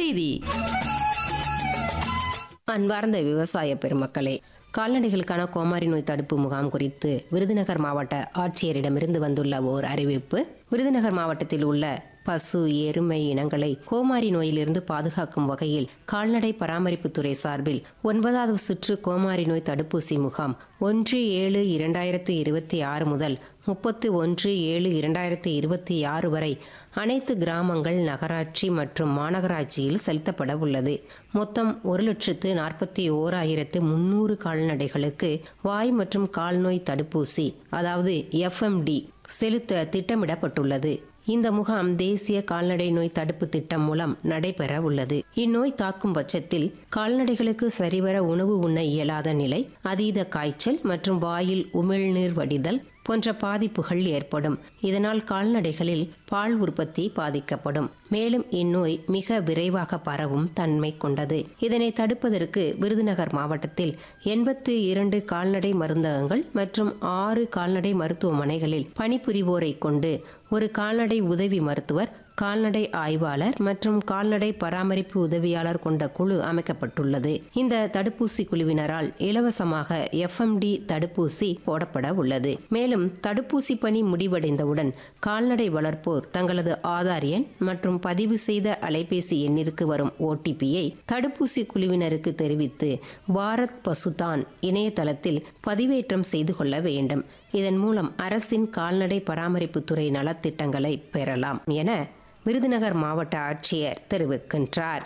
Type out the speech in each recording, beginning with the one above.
செய்தி அன்பார்ந்த விவசாய பெருமக்களே கால்நடைகளுக்கான கோமாரி நோய் தடுப்பு முகாம் குறித்து விருதுநகர் மாவட்ட ஆட்சியரிடமிருந்து வந்துள்ள ஓர் அறிவிப்பு விருதுநகர் மாவட்டத்தில் உள்ள பசு எருமை இனங்களை கோமாரி நோயிலிருந்து பாதுகாக்கும் வகையில் கால்நடை பராமரிப்புத்துறை சார்பில் ஒன்பதாவது சுற்று கோமாரி நோய் தடுப்பூசி முகாம் ஒன்று ஏழு இரண்டாயிரத்து இருபத்தி ஆறு முதல் முப்பத்து ஒன்று ஏழு இரண்டாயிரத்து இருபத்தி ஆறு வரை அனைத்து கிராமங்கள் நகராட்சி மற்றும் மாநகராட்சியில் செலுத்தப்பட உள்ளது மொத்தம் ஒரு லட்சத்து நாற்பத்தி ஓராயிரத்து முன்னூறு கால்நடைகளுக்கு வாய் மற்றும் கால்நோய் தடுப்பூசி அதாவது எஃப்எம்டி செலுத்த திட்டமிடப்பட்டுள்ளது இந்த முகாம் தேசிய கால்நடை நோய் தடுப்பு திட்டம் மூலம் நடைபெற உள்ளது இந்நோய் தாக்கும் பட்சத்தில் கால்நடைகளுக்கு சரிவர உணவு உண்ண இயலாத நிலை அதீத காய்ச்சல் மற்றும் வாயில் உமிழ்நீர் வடிதல் போன்ற பாதிப்புகள் ஏற்படும் இதனால் கால்நடைகளில் பால் உற்பத்தி பாதிக்கப்படும் மேலும் இந்நோய் மிக விரைவாக பரவும் தன்மை கொண்டது இதனை தடுப்பதற்கு விருதுநகர் மாவட்டத்தில் எண்பத்தி இரண்டு கால்நடை மருந்தகங்கள் மற்றும் ஆறு கால்நடை மருத்துவமனைகளில் பணிபுரிவோரை கொண்டு ஒரு கால்நடை உதவி மருத்துவர் கால்நடை ஆய்வாளர் மற்றும் கால்நடை பராமரிப்பு உதவியாளர் கொண்ட குழு அமைக்கப்பட்டுள்ளது இந்த தடுப்பூசி குழுவினரால் இலவசமாக எஃப்எம்டி தடுப்பூசி போடப்பட உள்ளது மேலும் தடுப்பூசி பணி முடிவடைந்தவுடன் கால்நடை வளர்ப்போர் தங்களது ஆதார் எண் மற்றும் பதிவு செய்த அலைபேசி எண்ணிற்கு வரும் ஓடிபியை தடுப்பூசி குழுவினருக்கு தெரிவித்து பாரத் பசுதான் இணையதளத்தில் பதிவேற்றம் செய்து கொள்ள வேண்டும் இதன் மூலம் அரசின் கால்நடை பராமரிப்புத்துறை நலத்திட்டங்களை பெறலாம் என விருதுநகர் மாவட்ட ஆட்சியர் தெரிவிக்கின்றார்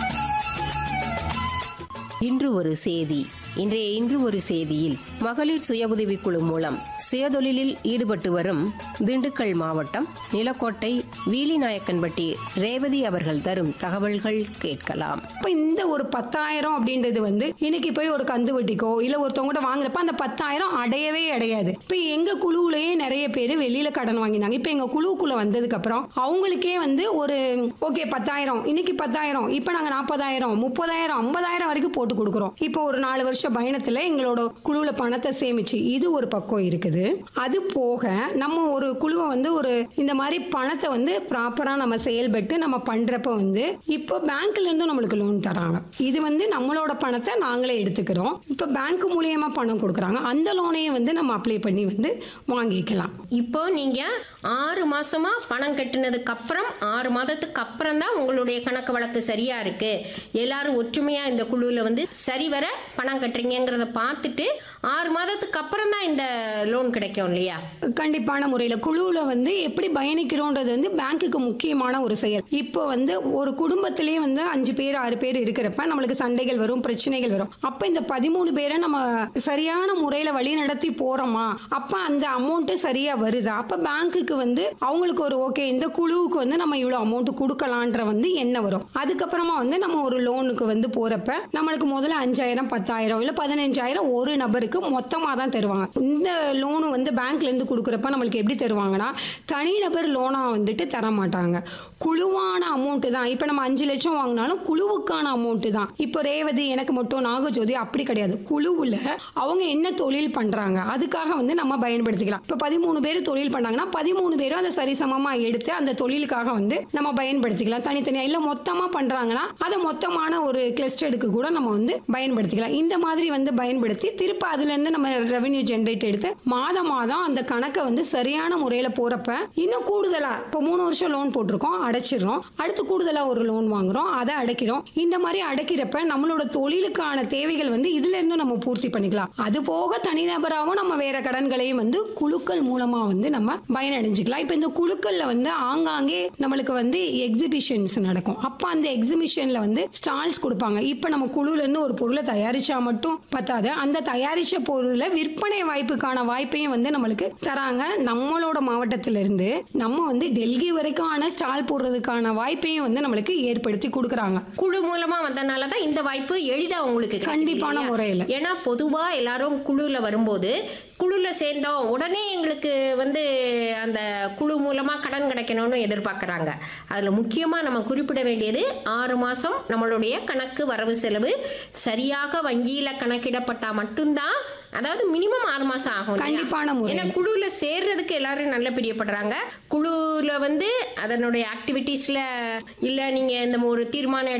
இன்று ஒரு செய்தி இன்றைய இன்று ஒரு செய்தியில் மகளிர் சுய உதவிக்குழு மூலம் சுயதொழிலில் ஈடுபட்டு வரும் திண்டுக்கல் மாவட்டம் நிலக்கோட்டை வீலிநாயக்கன்பட்டி ரேவதி அவர்கள் தரும் தகவல்கள் கேட்கலாம் இப்போ இந்த ஒரு பத்தாயிரம் அப்படின்றது வந்து இன்னைக்கு போய் ஒரு கந்து வட்டிக்கோ இல்ல ஒருத்தவங்க வாங்குறப்ப அந்த பத்தாயிரம் அடையவே அடையாது இப்போ எங்க குழுவுலயே நிறைய பேர் வெளியில கடன் வாங்கினாங்க இப்போ எங்க குழுவுக்குள்ள வந்ததுக்கு அப்புறம் அவங்களுக்கே வந்து ஒரு ஓகே பத்தாயிரம் இன்னைக்கு பத்தாயிரம் இப்போ நாங்க நாற்பதாயிரம் முப்பதாயிரம் ஐம்பதாயிரம் வரைக்கும் போட்டு கொடுக்குறோம் இப்போ ஒரு நாலு வருஷ பயணத்துல எங்களோட குழுவுல பணத்தை சேமிச்சு இது ஒரு பக்கம் இருக்குது அது போக நம்ம ஒரு குழுவை வந்து ஒரு இந்த மாதிரி பணத்தை வந்து ப்ராப்பரா நம்ம செயல்பட்டு நம்ம பண்றப்ப வந்து இப்போ பேங்க்ல இருந்தும் நம்மளுக்கு லோன் தராங்க இது வந்து நம்மளோட பணத்தை நாங்களே எடுத்துக்கிறோம் இப்போ பேங்க் மூலியமா பணம் கொடுக்குறாங்க அந்த லோனையும் வந்து நம்ம அப்ளை பண்ணி வந்து வாங்கிக்கலாம் இப்போ நீங்க ஆறு மாசமா பணம் கட்டினதுக்கு அப்புறம் ஆறு மாதத்துக்கு அப்புறம் தான் உங்களுடைய கணக்கு வழக்கு சரியா இருக்கு எல்லாரும் ஒற்றுமையா இந்த குழுவில் வந்து சரிவர பணம் கட்டுறீங்கிறத பார்த்துட்டு ஆறு மாதத்துக்கு அப்புறம் தான் இந்த லோன் கிடைக்கும் இல்லையா கண்டிப்பான முறையில் குழுவில் வந்து எப்படி பயணிக்கிறோன்றது வந்து பேங்க்குக்கு முக்கியமான ஒரு செயல் இப்போ வந்து ஒரு குடும்பத்திலேயே வந்து அஞ்சு பேர் ஆறு பேர் இருக்கிறப்ப நம்மளுக்கு சண்டைகள் வரும் பிரச்சனைகள் வரும் அப்போ இந்த பதிமூணு பேரை நம்ம சரியான முறையில் வழி நடத்தி போகிறோமா அப்போ அந்த அமௌண்ட்டு சரியாக வருதா அப்போ பேங்க்குக்கு வந்து அவங்களுக்கு ஒரு ஓகே இந்த குழுவுக்கு வந்து நம்ம இவ்வளோ அமௌண்ட் கொடுக்கலான்ற வந்து எண்ணம் வரும் அதுக்கப்புறமா வந்து நம்ம ஒரு லோனுக்கு வந்து போகிறப்ப நம்மளுக்கு முதல்ல அஞ்சாயிரம் பத்தாயிரம் இல்லை பதினஞ்சாயிரம் ஒரு நபருக்கு மொத்தமாக தான் தருவாங்க இந்த லோனு வந்து பேங்க்ல இருந்து கொடுக்குறப்ப நம்மளுக்கு எப்படி தருவாங்கன்னா தனிநபர் லோனாக வந்துட்டு தர மாட்டாங்க குழுவான அமௌண்ட்டு தான் இப்போ நம்ம அஞ்சு லட்சம் வாங்கினாலும் குழுவுக்கான அமௌண்ட்டு தான் இப்போ ரேவதி எனக்கு மட்டும் நாகஜோதி அப்படி கிடையாது குழுவில் அவங்க என்ன தொழில் பண்ணுறாங்க அதுக்காக வந்து நம்ம பயன்படுத்திக்கலாம் இப்போ பதிமூணு பேர் தொழில் பண்ணாங்கன்னா பதிமூணு பேரும் அதை சரிசமமாக எடுத்து அந்த தொழிலுக்காக வந்து நம்ம பயன்படுத்திக்கலாம் தனித்தனியாக இல்லை மொத்தமாக பண்ணுறாங்கன்னா அதை மொத்தமான ஒரு கிளஸ்டருக்கு கூட நம்ம வந்து பயன்படுத்திக்கலாம் இந்த மாதிரி வந்து பயன்படுத்தி திருப்ப அதுலேருந்து நம்ம ரெவென்யூ ஜென்ரேட் எடுத்து மாதம் மாதம் அந்த கணக்கை வந்து சரியான முறையில் போகிறப்ப இன்னும் கூடுதலாக இப்போ மூணு வருஷம் லோன் போட்டிருக்கோம் அடைச்சிடுறோம் அடுத்து கூடுதலாக ஒரு லோன் வாங்குறோம் அதை அடைக்கிறோம் இந்த மாதிரி அடைக்கிறப்ப நம்மளோட தொழிலுக்கான தேவைகள் வந்து இதுல இருந்தும் நம்ம பூர்த்தி பண்ணிக்கலாம் அது போக தனிநபராகவும் நம்ம வேற கடன்களையும் வந்து குழுக்கள் மூலமா வந்து நம்ம பயனடைஞ்சுக்கலாம் இப்போ இந்த குழுக்கள்ல வந்து ஆங்காங்கே நம்மளுக்கு வந்து எக்ஸிபிஷன்ஸ் நடக்கும் அப்போ அந்த எக்ஸிபிஷன்ல வந்து ஸ்டால்ஸ் கொடுப்பாங்க இப்போ நம்ம குழுல இருந்து ஒரு பொருளை தயாரிச்சா மட்டும் பத்தாது அந்த தயாரிச்ச பொருளை விற்பனை வாய்ப்புக்கான வாய்ப்பையும் வந்து நம்மளுக்கு தராங்க நம்மளோட மாவட்டத்தில இருந்து நம்ம வந்து டெல்லி வரைக்கும் ஸ்டால் போடுறதுக்கான வாய்ப்பையும் வந்து நம்மளுக்கு ஏற்படுத்தி கொடுக்குறாங்க குழு மூலமா வந்தனால தான் இந்த வாய்ப்பு எளிதா உங்களுக்கு கிடைக்குது கண்டிப்பான இல்லையா? முறையில. ஏன்னா பொதுவா எல்லாரும் குழுல வரும்போது குழுல சேர்ந்தோம் உடனே எங்களுக்கு வந்து அந்த குழு மூலமா கடன் கிடைக்கணும்னு எதிர்பார்க்கறாங்க அதுல முக்கியமா நம்ம குறிப்பிட வேண்டியது ஆறு மாசம் நம்மளுடைய கணக்கு வரவு செலவு சரியாக வங்கியில கணக்கிடப்பட்டா மட்டும்தான் அதாவது மினிமம் ஆறு மாசம் ஆகும் இல்லையா? கண்டிப்பான முறையில. ஏன்னா குழுல சேர்றதுக்கு எல்லாரும் நல்ல பிரியப்படுறாங்க குழுல வந்து அதனுடைய ஆக்டிவிட்டீஸ்ல இல்ல நீங்க இந்த ஒரு தீர்மானம்